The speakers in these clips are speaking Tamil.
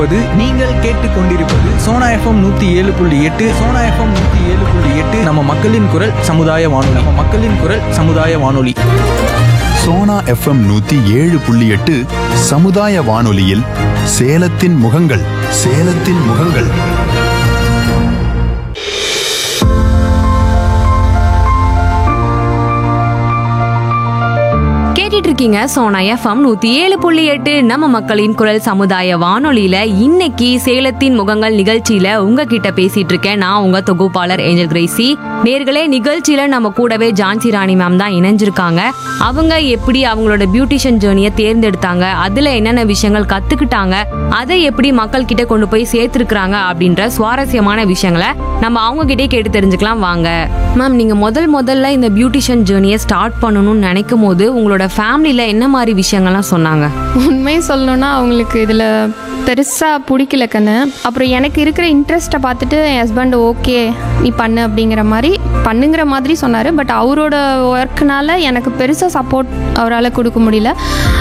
இப்போது நீங்கள் கேட்டுக்கொண்டிருப்பது சோனா எஃப்எம் நூத்தி ஏழு புள்ளி எட்டு சோனா எஃப்எம் நூத்தி ஏழு புள்ளி எட்டு நம்ம மக்களின் குரல் சமுதாய வானொலி நம்ம மக்களின் குரல் சமுதாய வானொலி சோனா எஃப்எம் நூத்தி ஏழு புள்ளி எட்டு சமுதாய வானொலியில் சேலத்தின் முகங்கள் சேலத்தின் முகங்கள் கேட்டுட்டு இருக்கீங்க சோனா எஃப்எம் நூத்தி ஏழு புள்ளி எட்டு நம்ம மக்களின் குரல் சமுதாய வானொலியில இன்னைக்கு சேலத்தின் முகங்கள் நிகழ்ச்சியில உங்ககிட்ட பேசிட்டு இருக்கேன் நான் உங்க தொகுப்பாளர் ஏஞ்சல் கிரேசி நேர்களே நிகழ்ச்சியில நம்ம கூடவே ஜான்சி ராணி மேம் தான் இணைஞ்சிருக்காங்க அவங்க எப்படி அவங்களோட பியூட்டிஷியன் ஜேர்னியை தேர்ந்தெடுத்தாங்க அதுல என்னென்ன விஷயங்கள் கத்துக்கிட்டாங்க அதை எப்படி மக்கள் கிட்ட கொண்டு போய் சேர்த்திருக்கிறாங்க அப்படின்ற சுவாரஸ்யமான விஷயங்களை நம்ம அவங்க கிட்டே கேட்டு தெரிஞ்சுக்கலாம் வாங்க மேம் நீங்க முதல் முதல்ல இந்த பியூட்டிஷியன் ஜேர்னியை ஸ்டார்ட் பண்ணணும்னு நினைக்கும் போது உங்களோட ஃபேமிலியில என்ன மாதிரி விஷயங்கள்லாம் சொன்னாங்க உண்மையை சொல்லணும்னா அவங்களுக்கு இதில் பெருசாக பிடிக்கல கண்ணு அப்புறம் எனக்கு இருக்கிற இன்ட்ரெஸ்ட்டை பார்த்துட்டு என் ஹஸ்பண்ட் ஓகே நீ பண்ணு அப்படிங்கிற மாதிரி பண்ணுங்கிற மாதிரி சொன்னார் பட் அவரோட ஒர்க்னால எனக்கு பெருசாக சப்போர்ட் அவரால் கொடுக்க முடியல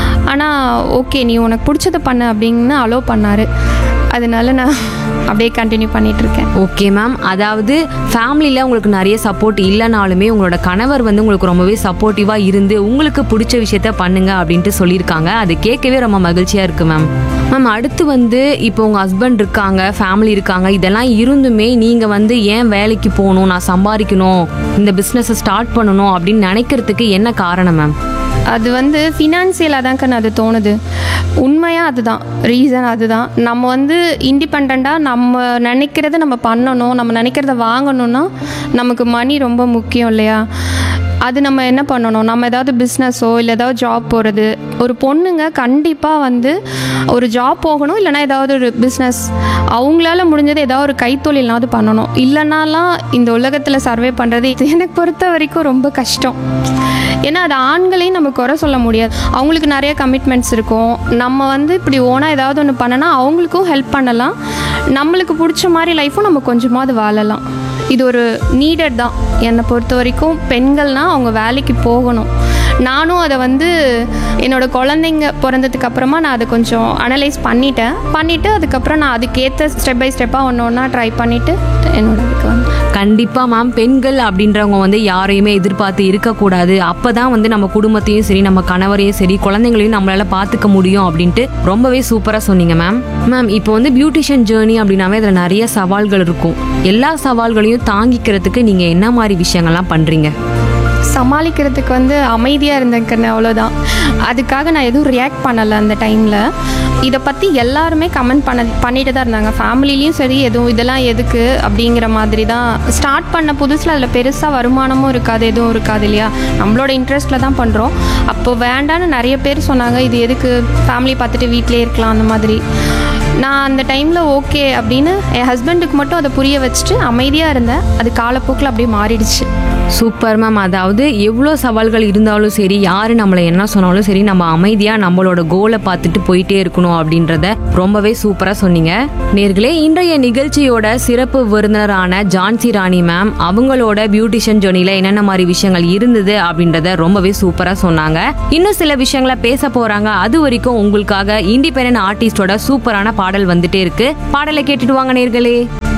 ஆனால் ஓகே நீ உனக்கு பிடிச்சத பண்ணு அப்படின்னு அலோவ் பண்ணார் அதனால நான் அப்படியே கண்டினியூ பண்ணிட்டு இருக்கேன் ஓகே மேம் அதாவது ஃபேமிலியில் உங்களுக்கு நிறைய சப்போர்ட் இல்லைனாலுமே உங்களோட கணவர் வந்து உங்களுக்கு ரொம்பவே சப்போர்ட்டிவாக இருந்து உங்களுக்கு பிடிச்ச விஷயத்த பண்ணுங்க அப்படின்ட்டு சொல்லியிருக்காங்க அது கேட்கவே ரொம்ப மகிழ்ச்சியாக இருக்கு மேம் மேம் அடுத்து வந்து இப்போ உங்கள் ஹஸ்பண்ட் இருக்காங்க ஃபேமிலி இருக்காங்க இதெல்லாம் இருந்துமே நீங்கள் வந்து ஏன் வேலைக்கு போகணும் நான் சம்பாதிக்கணும் இந்த பிஸ்னஸை ஸ்டார்ட் பண்ணணும் அப்படின்னு நினைக்கிறதுக்கு என்ன காரணம் மேம் அது வந்து ஃபினான்சியலாக தான் கண்ணு அது தோணுது உண்மையாக அதுதான் ரீசன் அதுதான் நம்ம வந்து இண்டிபெண்ட்டாக நம்ம நினைக்கிறத நம்ம பண்ணணும் நம்ம நினைக்கிறத வாங்கணும்னா நமக்கு மணி ரொம்ப முக்கியம் இல்லையா அது நம்ம என்ன பண்ணணும் நம்ம ஏதாவது பிஸ்னஸோ இல்லை ஏதாவது ஜாப் போகிறது ஒரு பொண்ணுங்க கண்டிப்பாக வந்து ஒரு ஜாப் போகணும் இல்லைனா ஏதாவது ஒரு பிஸ்னஸ் அவங்களால முடிஞ்சது ஏதாவது ஒரு கைத்தொழில்னாவது பண்ணணும் இல்லைனாலாம் இந்த உலகத்தில் சர்வே பண்ணுறது இது எனக்கு பொறுத்த வரைக்கும் ரொம்ப கஷ்டம் ஏன்னா அது ஆண்களையும் நம்ம குறை சொல்ல முடியாது அவங்களுக்கு நிறைய கமிட்மெண்ட்ஸ் இருக்கும் நம்ம வந்து இப்படி ஓனாக ஏதாவது ஒன்று பண்ணனா அவங்களுக்கும் ஹெல்ப் பண்ணலாம் நம்மளுக்கு பிடிச்ச மாதிரி லைஃப்பும் நம்ம கொஞ்சமாவது வாழலாம் இது ஒரு நீடட் தான் என்னை பொறுத்த வரைக்கும் பெண்கள்னால் அவங்க வேலைக்கு போகணும் நானும் அதை வந்து என்னோட குழந்தைங்க பிறந்ததுக்கு அப்புறமா நான் அதை கொஞ்சம் அனலைஸ் பண்ணிட்டேன் பண்ணிவிட்டு அதுக்கப்புறம் நான் அதுக்கேற்ற ஸ்டெப் பை ஸ்டெப்பாக ஒன்று ஒன்றா ட்ரை பண்ணிவிட்டு என்னோட இதுக்கு வந்து கண்டிப்பா மேம் பெண்கள் அப்படின்றவங்க வந்து யாரையுமே எதிர்பார்த்து இருக்கக்கூடாது அப்பதான் வந்து நம்ம குடும்பத்தையும் சரி நம்ம கணவரையும் சரி குழந்தைங்களையும் நம்மளால பாத்துக்க முடியும் அப்படின்ட்டு ரொம்பவே சூப்பரா சொன்னீங்க மேம் மேம் இப்போ வந்து பியூட்டிஷியன் ஜேர்னி அப்படின்னாவே அதுல நிறைய சவால்கள் இருக்கும் எல்லா சவால்களையும் தாங்கிக்கிறதுக்கு நீங்க என்ன மாதிரி விஷயங்கள்லாம் பண்றீங்க சமாளிக்கிறதுக்கு வந்து அமைதியாக இருந்தேன் அவ்வளோதான் அதுக்காக நான் எதுவும் ரியாக்ட் பண்ணலை அந்த டைமில் இதை பற்றி எல்லாருமே கமெண்ட் பண்ண பண்ணிட்டு தான் இருந்தாங்க ஃபேமிலிலையும் சரி எதுவும் இதெல்லாம் எதுக்கு அப்படிங்கிற மாதிரி தான் ஸ்டார்ட் பண்ண புதுசில் அதில் பெருசாக வருமானமும் இருக்காது எதுவும் இருக்காது இல்லையா நம்மளோட இன்ட்ரெஸ்ட்டில் தான் பண்ணுறோம் அப்போ வேண்டான்னு நிறைய பேர் சொன்னாங்க இது எதுக்கு ஃபேமிலி பார்த்துட்டு வீட்டிலே இருக்கலாம் அந்த மாதிரி நான் அந்த டைமில் ஓகே அப்படின்னு என் ஹஸ்பண்டுக்கு மட்டும் அதை புரிய வச்சுட்டு அமைதியாக இருந்தேன் அது காலப்போக்கில் அப்படியே மாறிடுச்சு சூப்பர் மேம் அதாவது எவ்வளோ சவால்கள் இருந்தாலும் சரி யாரு நம்மளை என்ன சொன்னாலும் சரி நம்ம அமைதியா நம்மளோட கோலை பார்த்துட்டு போயிட்டே இருக்கணும் அப்படின்றத ரொம்பவே சூப்பரா சொன்னீங்க நேர்களே இன்றைய நிகழ்ச்சியோட சிறப்பு விருந்தினரான ஜான்சி ராணி மேம் அவங்களோட பியூட்டிஷியன் ஜோனில என்னென்ன மாதிரி விஷயங்கள் இருந்தது அப்படின்றத ரொம்பவே சூப்பரா சொன்னாங்க இன்னும் சில விஷயங்களை பேச போறாங்க அது வரைக்கும் உங்களுக்காக இண்டிபெண்டன்ட் ஆர்டிஸ்டோட சூப்பரான பாடல் வந்துட்டே இருக்கு பாடலை கேட்டுட்டு வாங்க நேர்களே